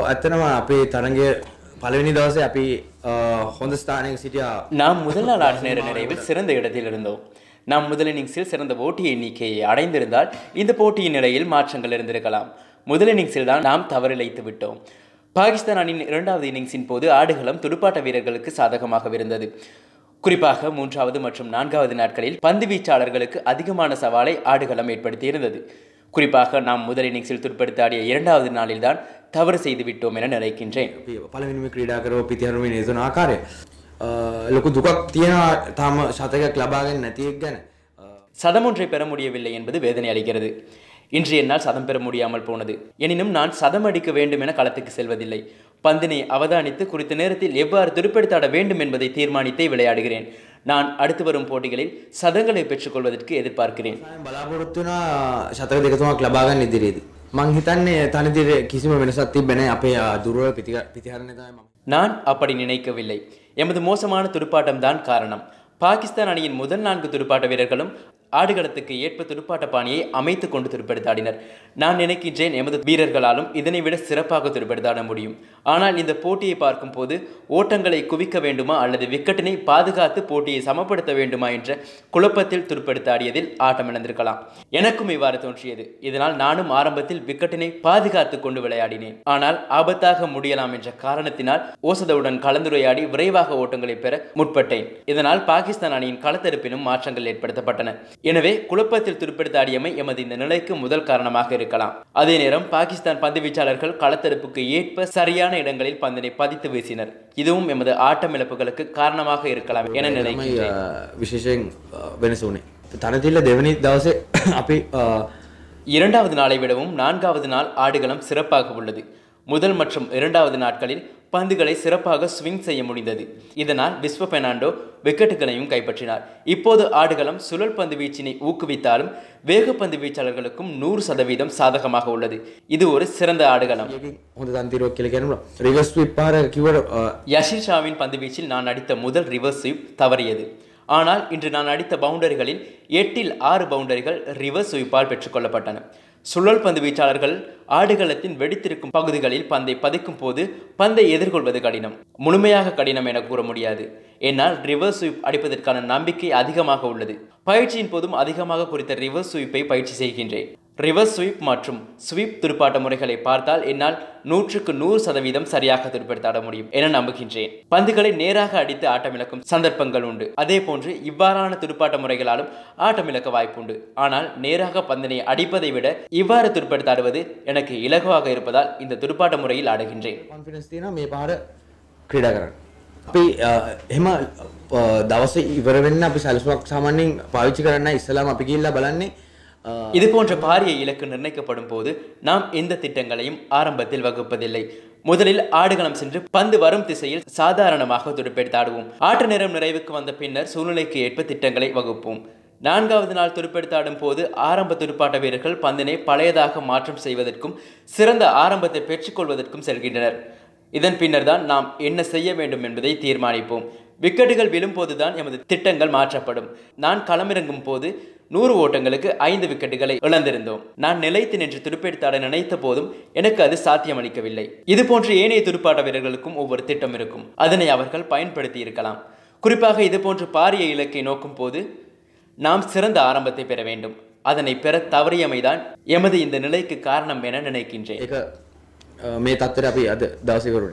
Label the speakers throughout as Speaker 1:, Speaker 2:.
Speaker 1: ඇත්තනම අපේ තරගේ පලවෙනි දවසේ අපි අ, හොඳ ස්ථානයක සිටියා
Speaker 2: நாம் முதல் நாள் ஆட்ட நேர நிறைவில் சிறந்த இடத்தில் இருந்தோம் நாம் முதல் இன்னிங்ஸில் சிறந்த ஓட்டி எண்ணிக்கையை அடைந்திருந்தால் இந்த போட்டியின் நிலையில் மாற்றங்கள் இருந்திருக்கலாம் முதல் இன்னிங்ஸில் தான் நாம் தவறிழைத்து விட்டோம் பாகிஸ்தான் அணியின் இரண்டாவது இன்னிங்ஸின் போது ஆடுகளம் துடுப்பாட்ட வீரர்களுக்கு சாதகமாக இருந்தது குறிப்பாக மூன்றாவது மற்றும் நான்காவது நாட்களில் பந்து வீச்சாளர்களுக்கு அதிகமான சவாலை ஆடுகளம் ஏற்படுத்தியிருந்தது குறிப்பாக நாம் முதல் இன்னிங்ஸில் துடுப்படுத்த ஆடிய இரண்டாவது நாளில்தான் தவறு செய்து விட்டோம் என நினைக்கின்றேன்
Speaker 1: අපි පලවිනිම ක්‍රීඩාකරව පිතිහරුම නේතුන ආකාරය අ, ලොකු දුකක් තියෙනවා තාම ශතකයක් ලබාගෙන නැතියෙක් ගැන අ,
Speaker 2: சதம் ஒன்றை பெற முடியவில்லை என்பது வேதனை அளிக்கிறது இன்று என்னால் சதம் பெற முடியாமல் போனது எனினும் நான் சதம் அடிக்க வேண்டும் என களத்துக்கு செல்வதில்லை பந்தினை அவதானித்து குறித்த நேரத்தில் எவ்வாறு துடுப்பெடுத்தாட வேண்டும் என்பதை தீர்மானித்தே விளையாடுகிறேன் நான் அடுத்து வரும் போட்டிகளில் சதங்களை பெற்றுக்கொள்வதற்கு எதிர்பார்க்கிறேன்
Speaker 1: සායම් බලාපොරොත්තුන ශතක දෙකතුමක් ලබාගන්න ඉදිරියේදී මං හිතන්නේ තනතිර කිසිම වෙනසත් තිබෙන අපේ අ, දුරුව පිතිහරණය තමයි මම
Speaker 2: நான் அப்படி நினைக்கவில்லை எமது மோசமான துடுப்பாட்டம் தான் காரணம் பாகிஸ்தான் அணியின் முதல் நான்கு துடுப்பாட்ட வீரர்களும் ஆடுகளத்துக்கு ஏற்ப துடுப்பாட்ட பாணியை அமைத்து கொண்டு துடுப்பெடுத்தாடினர் நான் நினைக்கின்றேன் எமது வீரர்களாலும் இதனை விட சிறப்பாக துடுப்பெடுத்தாட முடியும் ஆனால் இந்த போட்டியை பார்க்கும்போது ஓட்டங்களை குவிக்க வேண்டுமா அல்லது விக்கெட்டினை பாதுகாத்து போட்டியை சமப்படுத்த வேண்டுமா என்ற குழப்பத்தில் துடுப்பெடுத்தாடியதில் ஆட்டம் இழந்திருக்கலாம் எனக்கும் இவ்வாறு தோன்றியது இதனால் நானும் ஆரம்பத்தில் விக்கெட்டினை பாதுகாத்து கொண்டு விளையாடினேன் ஆனால் ஆபத்தாக முடியலாம் என்ற காரணத்தினால் ஓசதவுடன் கலந்துரையாடி விரைவாக ஓட்டங்களை பெற முற்பட்டேன் இதனால் பாகிஸ்தான் அணியின் களத்தெடுப்பிலும் மாற்றங்கள் ஏற்படுத்தப்பட்டன எனவே குழப்பத்தில் துடுப்பெடுத்தாடியமை எமது இந்த நிலைக்கு முதல் காரணமாக இருக்கலாம் அதே நேரம் பாகிஸ்தான் பந்து வீச்சாளர்கள் களத்தெடுப்புக்கு ஏற்ப சரியான இடங்களில் பந்தினை பதித்து வீசினர் இதுவும் எமது ஆட்டம் இழப்புகளுக்கு காரணமாக இருக்கலாம் என
Speaker 1: තමයි
Speaker 2: நினைக்கிறேன்
Speaker 1: අ, විශේෂයෙන් අ, වෙනස වනේ තනතිල්ල දෙවනි දවසේ අපි අ,
Speaker 2: இரண்டாவது நாளை விடவும் நான்காவது நாள் ஆடுகளம் சிறப்பாக உள்ளது முதல் மற்றும் இரண்டாவது நாட்களில் பந்துகளை சிறப்பாக ஸ்விங் செய்ய முடிந்தது இதனால் விஸ்வ பெர்னாண்டோ விக்கெட்டுகளையும் கைப்பற்றினார் இப்போது ஆடுகளம் சுழல் பந்து வீச்சினை ஊக்குவித்தாலும் வேகப்பந்து வீச்சாளர்களுக்கும் நூறு சதவீதம் சாதகமாக உள்ளது இது ஒரு சிறந்த ஆடுகளம்
Speaker 1: ඒකෙන් හොඳ තන්තිරුවක් කියල ගැනුල රිවස් විපාර කිවට
Speaker 2: யஷிர் ஷாவின் பந்துவீச்சில் நான் அடித்த முதல் ரிவர்ஸ் ஸ்வீப் தவறியது ஆனால் இன்று நான் அடித்த பவுண்டரிகளில் எட்டில் ஆறு பவுண்டரிகள் ரிவர்ஸ் ஸ்வீப்பால் பெற்றுக்கொள்ளப்பட்டன சுழல் பந்து வீச்சாளர்கள் ஆடுகளத்தின் வெடித்திருக்கும் பகுதிகளில் பந்தை பதிக்கும் போது பந்தை எதிர்கொள்வது கடினம் முழுமையாக கடினம் என கூற முடியாது என்னால் ரிவர்ஸ் ஸ்வீப் அடிப்பதற்கான நம்பிக்கை அதிகமாக உள்ளது பயிற்சியின் போதும் அதிகமாக குறித்த ரிவர்ஸ் ஸ்வீப்பை பயிற்சி செய்கின்றேன் ரிவர்ஸ் ஸ்வீப் மற்றும் ஸ்வீப் துடுப்பாட்ட முறைகளை பார்த்தால் என்னால் நூற்றுக்கு நூறு சதவீதம் சரியாக துடுப்பெடுத்தாட முடியும் என நம்புகின்றேன் பந்துகளை நேராக அடித்து ஆட்டமிழக்கும் சந்தர்ப்பங்கள் உண்டு அதே போன்று இவ்வாறான துடுப்பாட்ட முறைகளாலும் ஆட்டமிழக்க வாய்ப்புண்டு ஆனால் நேராக பந்தினை அடிப்பதை விட இவ்வாறு துடுப்பெடுத்தாடுவது எனக்கு இலகுவாக இருப்பதால் இந்த துடுப்பாட்ட முறையில் ஆடுகின்றேன்
Speaker 1: කොන්ෆිනස් තියෙන මේ පාර ක්‍රඩා කරන්න අපි අ, එහෙම අ, දවස ඉවරවෙන්න අපි සැලසුවක් සාමාන්‍යෙන් පාවිච්චි කරන්න ඉස්සලාම අපි කිල්ලා බලන්නේ අ,
Speaker 2: இது போன்ற பாரிய இலக்கு நிர்ணயிக்கப்படும் போது நாம் எந்த திட்டங்களையும் ஆரம்பத்தில் வகுப்பதில்லை முதலில் ஆடுகளம் சென்று பந்து வரும் திசையில் சாதாரணமாக துடுப்பெடுத்தாடுவோம் ஆட்ட நேரம் நிறைவுக்கு வந்த பின்னர் சூழ்நிலைக்கு ஏற்ப திட்டங்களை வகுப்போம் நான்காவது நாள் துடுப்பெடுத்தாடும் போது ஆரம்ப துடுப்பாட்ட வீரர்கள் பந்தினை பழையதாக மாற்றம் செய்வதற்கும் சிறந்த ஆரம்பத்தை பெற்றுக்கொள்வதற்கும் செல்கின்றனர் இதன் பின்னர் தான் நாம் என்ன செய்ய வேண்டும் என்பதை தீர்மானிப்போம் விக்கெட்டுகள் விழும்போதுதான் எமது திட்டங்கள் மாற்றப்படும் நான் களமிறங்கும் போது நூறு ஓட்டங்களுக்கு ஐந்து விக்கெட்டுகளை இழந்திருந்தோம் நான் நிலைத்து நின்று துடுப்பெடுத்தாட நினைத்த போதும் எனக்கு அது சாத்தியமளிக்கவில்லை இது போன்று ஏனைய துடுப்பாட்ட வீரர்களுக்கும் ஒவ்வொரு திட்டம் இருக்கும் அதனை அவர்கள் பயன்படுத்தி இருக்கலாம் குறிப்பாக இது போன்று பாரிய இலக்கை நோக்கும் போது நாம் சிறந்த ஆரம்பத்தை பெற வேண்டும் அதனை பெற தவறியமைதான் எமது இந்த நிலைக்கு காரணம் என நினைக்கின்றேன்
Speaker 1: ඒක අ, මේ තත්තර අපි අද දවසිකරුණේ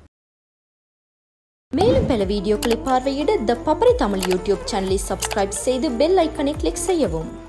Speaker 3: மேலும் பல வீடியோக்களை பார்வையிட த பப்பரி தமிழ் யூடியூப் சேனலை சப்ஸ்கிரைப் செய்து பெல் ஐக்கனை கிளிக் செய்யவும்